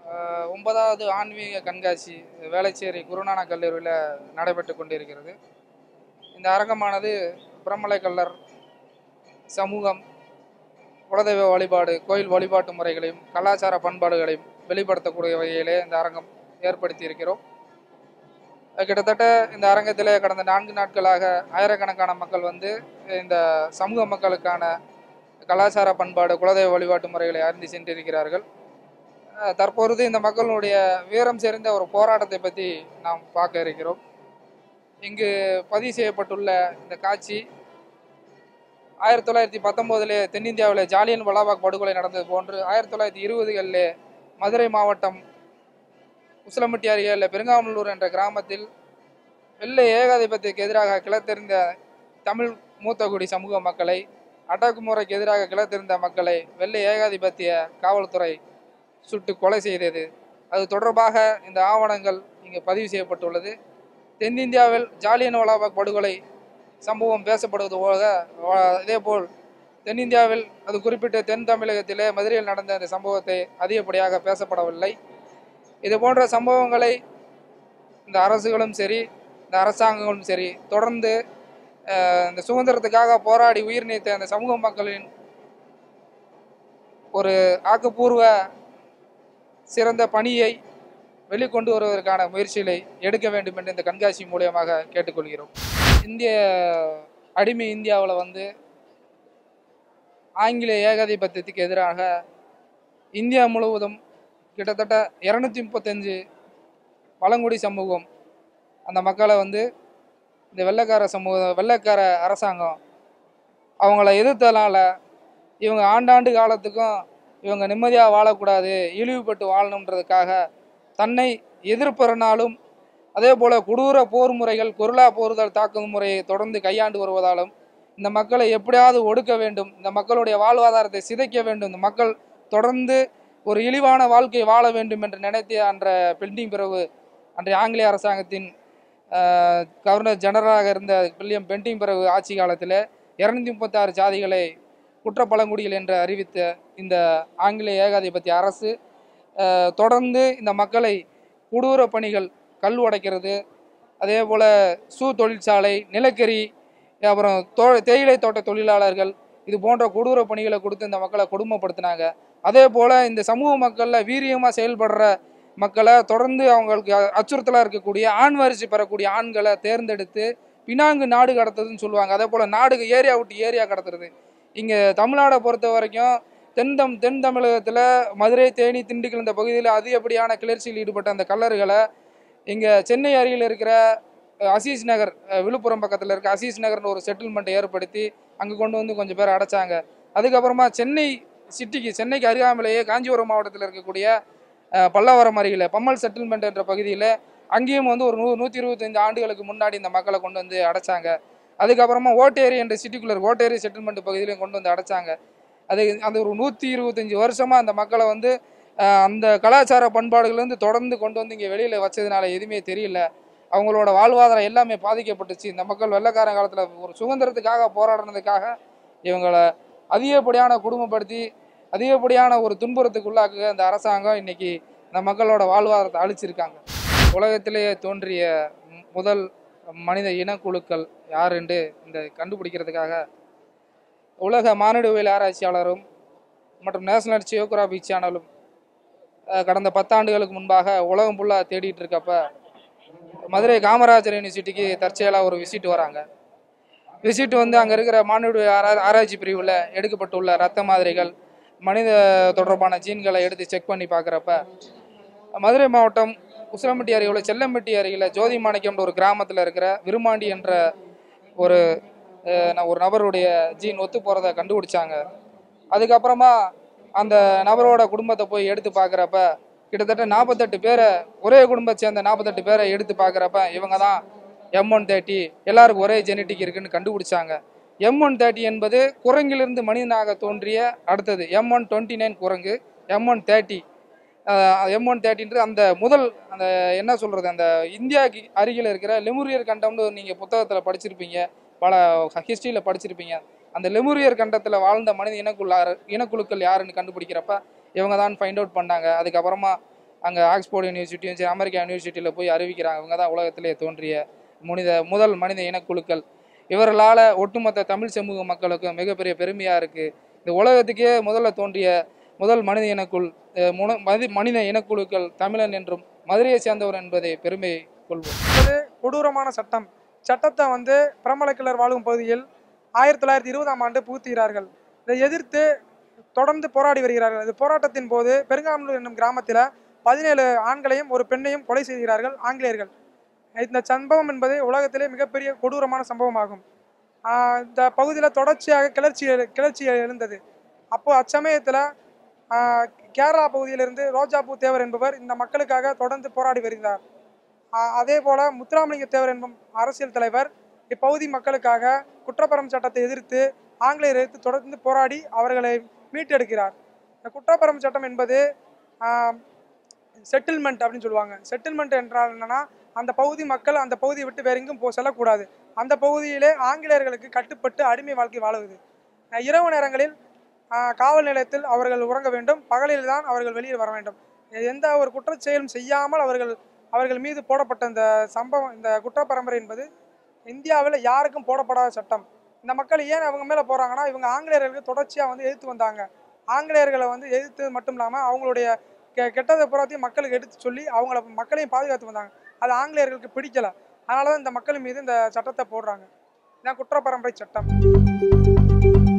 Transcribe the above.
ஆஹ் ஒன்பதாவது ஆன்மீக கண்காட்சி வேளச்சேரி குருநானக் கல்லூரியில் நடைபெற்று கொண்டிருக்கிறது இந்த அரங்கமானது பிரமலை கல்லர் சமூகம் குலதெய்வ வழிபாடு கோயில் வழிபாட்டு முறைகளையும் கலாச்சார பண்பாடுகளையும் வெளிப்படுத்தக்கூடிய வகையிலே இந்த அரங்கம் ஏற்படுத்தி இருக்கிறோம் அஹ் கிட்டத்தட்ட இந்த அரங்கத்திலே கடந்த நான்கு நாட்களாக ஆயிரக்கணக்கான மக்கள் வந்து இந்த சமூக மக்களுக்கான கலாச்சார பண்பாடு குலதெய்வ வழிபாட்டு முறைகளை அறிந்து சென்றிருக்கிறார்கள் அஹ் தற்பொழுது இந்த மக்களுடைய வீரம் செறிந்த ஒரு போராட்டத்தை பற்றி நாம் பார்க்க இருக்கிறோம் இங்கு பதிவு செய்யப்பட்டுள்ள இந்த காட்சி ஆயிரத்தி தொள்ளாயிரத்தி பத்தொம்போதிலே தென்னிந்தியாவில் ஜாலியன் வலாபாக் படுகொலை நடந்தது போன்று ஆயிரத்தி தொள்ளாயிரத்தி இருபதுகளிலே மதுரை மாவட்டம் உசிலம்பட்டி அருகே பெருங்காமல்லூர் என்ற கிராமத்தில் வெள்ளை ஏகாதிபத்தியக்கு எதிராக கிளத்தெறிந்த தமிழ் மூத்தகுடி சமூக மக்களை அடக்குமுறைக்கு எதிராக கிளத்தெறிந்த மக்களை வெள்ளை ஏகாதிபத்திய காவல்துறை சுட்டு கொலை செய்தது அது தொடர்பாக இந்த ஆவணங்கள் இங்கு பதிவு செய்யப்பட்டுள்ளது தென்னிந்தியாவில் ஜாலியன் வாலாபாக் படுகொலை சம்பவம் பேசப்படுவது போக வ- இதேபோல் தென்னிந்தியாவில் அது குறிப்பிட்ட தென் தமிழகத்திலே மதுரையில் நடந்த இந்த சம்பவத்தை அதிகப்படியாக பேசப்படவில்லை இது போன்ற சம்பவங்களை இந்த அரசுகளும் சரி இந்த அரசாங்கங்களும் சரி தொடர்ந்து அஹ், இந்த சுதந்திரத்துக்காக போராடி உயிர் நீத்த அந்த சமூக மக்களின் ஒரு ஆக்கப்பூர்வ சிறந்த பணியை வெளிக்கொண்டு வருவதற்கான முயற்சிகளை எடுக்க வேண்டும் என்று இந்த கண்காட்சி மூலியமாக கேட்டுக்கொள்கிறோம் இந்திய அடிமை இந்தியாவில் வந்து ஆங்கில ஏகாதிபத்தியத்துக்கு எதிராக இந்தியா முழுவதும் கிட்டத்தட்ட இரநூத்தி முப்பத்தஞ்சு பழங்குடி சமூகம் அந்த மக்களை வந்து இந்த வெள்ளைக்கார சமூகம் வெள்ளைக்கார அரசாங்கம் அவங்கள எதிர்த்தனால இவங்க ஆண்டாண்டு காலத்துக்கும் இவங்க நிம்மதியாக வாழக்கூடாது இழிவுபட்டு வாழணுன்றதுக்காக தன்னை எதிர்ப்பறனாலும் அதே போல் கொடூர போர் முறைகள் கொருளா போர்தல் தாக்குதல் முறையை தொடர்ந்து கையாண்டு வருவதாலும் இந்த மக்களை எப்படியாவது ஒடுக்க வேண்டும் இந்த மக்களுடைய வாழ்வாதாரத்தை சிதைக்க வேண்டும் இந்த மக்கள் தொடர்ந்து ஒரு இழிவான வாழ்க்கை வாழ வேண்டும் என்று நினைத்த அன்ற பெண்டிங் பிறகு அன்றைய ஆங்கிலேய அரசாங்கத்தின் ஆஹ், கவர்னர் ஜெனரலாக இருந்த வில்லியம் பெண்டிங் பிறகு ஆட்சி காலத்தில் இரநூத்தி முப்பத்தாறு ஜாதிகளை குற்றப்பழங்குடிகள் என்று அறிவித்த இந்த ஆங்கிலேய ஏகாதிபத்திய அரசு ஆஹ், தொடர்ந்து இந்த மக்களை கொடூர பணிகள் கல் உடைக்கிறது அதே போல் சூ தொழிற்சாலை நிலக்கரி அப்புறம் தோ தேயிலை தோட்ட தொழிலாளர்கள் இது போன்ற கொடூர பணிகளை கொடுத்து இந்த மக்களை கொடுமைப்படுத்தினாங்க அதே போல் இந்த சமூக மக்களில் வீரியமாக செயல்படுற மக்களை தொடர்ந்து அவங்களுக்கு அச்சுறுத்தலாக இருக்கக்கூடிய ஆண் வாரிசு பெறக்கூடிய ஆண்களை தேர்ந்தெடுத்து பினாங்கு நாடு கடத்துறதுன்னு சொல்லுவாங்க அதே போல் நாடு ஏரியா விட்டு ஏரியா கடத்துறது இங்கே தமிழ்நாடை பொறுத்த வரைக்கும் தென் தம் தென் தமிழகத்தில் மதுரை தேனி திண்டுக்கல் இந்த பகுதியில் அதிகப்படியான கிளர்ச்சியில் ஈடுபட்ட அந்த கல்லர்களை இங்கே சென்னை அருகில் இருக்கிற அஹ், அசீஸ் நகர் அஹ், விழுப்புரம் பக்கத்தில் இருக்க அசீஸ் நகர்னு ஒரு செட்டில்மெண்ட்டை ஏற்படுத்தி அங்கே கொண்டு வந்து கொஞ்சம் பேர் அடைச்சாங்க அதுக்கப்புறமா சென்னை சிட்டிக்கு சென்னைக்கு அருகாமையிலேயே காஞ்சிபுரம் மாவட்டத்தில் இருக்கக்கூடிய அஹ், பல்லாவரம் அருகில் பம்மல் செட்டில்மெண்ட் என்ற பகுதியில் அங்கேயும் வந்து ஒரு நூ நூற்றி இருபத்தைந்து ஆண்டுகளுக்கு முன்னாடி இந்த மக்களை கொண்டு வந்து அடைச்சாங்க அதுக்கப்புறமா ஓட்டேரி என்ற சிட்டிக்குள்ளே ஓட்டேரி செட்டில்மெண்ட் பகுதியிலையும் கொண்டு வந்து அடைச்சாங்க அது அந்த ஒரு நூற்றி இருபத்தஞ்சி வருஷமாக அந்த மக்களை வந்து அஹ், அந்த கலாச்சார பண்பாடுகள்லேருந்து தொடர்ந்து கொண்டு வந்து இங்கே வெளியில் வச்சதுனால எதுவுமே தெரியல அவங்களோட வாழ்வாதாரம் எல்லாமே பாதிக்கப்பட்டுச்சு இந்த மக்கள் வெள்ளக்கார காலத்தில் ஒரு சுதந்திரத்துக்காக போராடினதுக்காக இவங்களை அதிகப்படியான குடும்பப்படுத்தி அதிகப்படியான ஒரு துன்புறத்துக்குள்ளாக்குக இந்த அரசாங்கம் இன்னைக்கு இந்த மக்களோட வாழ்வாதாரத்தை அழிச்சிருக்காங்க உலகத்திலேயே தோன்றிய மு- முதல் மனித இனக்குழுக்கள் யாருன்னு இந்த கண்டுபிடிக்கிறதுக்காக உலக மானிடவியல் ஆராய்ச்சியாளரும் மற்றும் நேஷனல் ஜியோகிராபி சேனலும் அஹ், கடந்த பத்தாண்டுகளுக்கு முன்பாக உலகம் ஃபுல்லாக தேடிட்டு இருக்கப்ப மதுரை காமராஜர் யூனிவர்சிட்டிக்கு தற்செயலாக ஒரு விசிட் வராங்க விசிட் வந்து அங்கே இருக்கிற மானுட ஆரா- ஆராய்ச்சி பிரிவில் எடுக்கப்பட்டுள்ள ரத்த மாதிரிகள் மனித தொடர்பான ஜீன்களை எடுத்து செக் பண்ணி பார்க்குறப்ப மதுரை மாவட்டம் உசிலம்பட்டி அருகே உள்ள செல்லம்பட்டி அருகில் ஜோதி மாணிக்கம்ன்ற ஒரு கிராமத்தில் இருக்கிற விருமாண்டி என்ற ஒரு அஹ், ந- ஒரு நபருடைய ஜீன் ஒத்து போகிறத கண்டுபிடிச்சாங்க அதுக்கப்புறமா அந்த நபரோட குடும்பத்தை போய் எடுத்து பார்க்குறப்ப கிட்டத்தட்ட நாற்பத்தெட்டு பேரை ஒரே குடும்பத்தை சேர்ந்த நாற்பத்தெட்டு பேரை எடுத்து பார்க்குறப்ப இவங்க தான் எம் ஒன் தேர்ட்டி எல்லாருக்கும் ஒரே ஜெனட்டிக் இருக்குன்னு கண்டுபிடிச்சாங்க எம் ஒன் தேர்ட்டி என்பது குரங்கிலிருந்து மனிதனாக தோன்றிய அடுத்தது எம் ஒன் டுவெண்ட்டி நைன் குரங்கு M one thirty M one தேர்ட்டின்றது அந்த முதல் அந்த என்ன சொல்கிறது அந்த இந்தியாவுக்கு அருகில் இருக்கிற லெமுரியர் கண்டம்னு நீங்கள் புத்தகத்தில் படிச்சிருப்பீங்க பல ஹிஸ்ட்ரியில் படிச்சிருப்பீங்க அந்த லெமுரியர் கண்டத்தில் வாழ்ந்த மனித இனக்குள்ளார் இனக்குழுக்கள் யாருன்னு கண்டுபிடிக்கிறப்ப இவங்க தான் ஃபைண்ட் அவுட் பண்ணாங்க அதுக்கப்புறமா அங்கே ஆக்ஸ்போர்ட் யூனிவர்சிட்டியும் சரி அமெரிக்கா யூனிவர்சிட்டியில் போய் அறிவிக்கிறாங்க இவங்க தான் உலகத்திலே தோன்றிய மனித முதல் மனித இனக்குழுக்கள் இவர்களால் ஒட்டுமொத்த தமிழ் சமூக மக்களுக்கும் மிகப்பெரிய பெருமையாக இருக்குது இந்த உலகத்துக்கே முதல்ல தோன்றிய முதல் மனித இனக்குள் அஹ் முன- மதி- மனித இனக்குழுக்கள் தமிழன் என்றும் மதுரையை சேர்ந்தவர் என்பதை பெருமை கொள்வோம் கொடூரமான சட்டம் சட்டத்தை வந்து பிரமலக்கிழர் வாழும் பகுதியில் ஆயிரத்தி தொள்ளாயிரத்தி இருபதாம் ஆண்டு புகுத்துகிறார்கள் இதை எதிர்த்து தொடர்ந்து போராடி வருகிறார்கள் இது போராட்டத்தின் போது பெருங்காமலூர் என்னும் கிராமத்தில் பதினேழு ஆண்களையும் ஒரு பெண்ணையும் கொலை செய்கிறார்கள் ஆங்கிலேயர்கள் இந்த சம்பவம் என்பது உலகத்திலே மிகப்பெரிய கொடூரமான சம்பவமாகும் ஆஹ் இந்த பகுதியில் தொடர்ச்சியாக கிளர்ச்சி எழு- கிளர்ச்சி எழுந்தது அப்போ அச்சமயத்தில் கேரளா பகுதியிலிருந்து ரோஜாபூ தேவர் என்பவர் இந்த மக்களுக்காக தொடர்ந்து போராடி வருகிறார் ஆஹ் அதே போல முத்துராமலிங்க தேவர் என்பம் அரசியல் தலைவர் இப்பகுதி மக்களுக்காக குற்றப்பரம் சட்டத்தை எதிர்த்து ஆங்கிலேயர் எதிர்த்து தொடர்ந்து போராடி அவர்களை மீட்டெடுக்கிறார் இந்த குற்றப்பரம் சட்டம் என்பது செட்டில்மெண்ட் அப்படின்னு சொல்லுவாங்க செட்டில்மெண்ட் என்றால் என்னன்னா அந்த பகுதி மக்கள் அந்த பகுதியை விட்டு வேற எங்கும் போ செல்லக்கூடாது அந்த பகுதியிலே ஆங்கிலேயர்களுக்கு கட்டுப்பட்டு அடிமை வாழ்க்கை வாழுவது அஹ் இரவு நேரங்களில் ஆஹ் காவல் நிலையத்தில் அவர்கள் உறங்க வேண்டும் பகலில் தான் அவர்கள் வெளியே வர வேண்டும் எந்த ஒரு குற்றச் செயலும் செய்யாமல் அவர்கள் அவர்கள் மீது போடப்பட்ட இந்த சம்பவம் இந்த குற்றப்பரம்பரை என்பது இந்தியாவில் யாருக்கும் போடப்படாத சட்டம் இந்த மக்கள் ஏன் அவங்க மேலே போகிறாங்கன்னா இவங்க ஆங்கிலேயர்களுக்கு தொடர்ச்சியாக வந்து எதிர்த்து வந்தாங்க ஆங்கிலேயர்களை வந்து எதிர்த்து மட்டும் இல்லாமல் அவங்களுடைய கெ கெட்டதை புறத்தையும் மக்களுக்கு எடுத்து சொல்லி அவங்கள மக்களையும் பாதுகாத்து வந்தாங்க அது ஆங்கிலேயர்களுக்கு பிடிக்கல அதனால தான் இந்த மக்கள் மீது இந்த சட்டத்தை போடுறாங்க இதான் குற்றப்பரம்பரை சட்டம்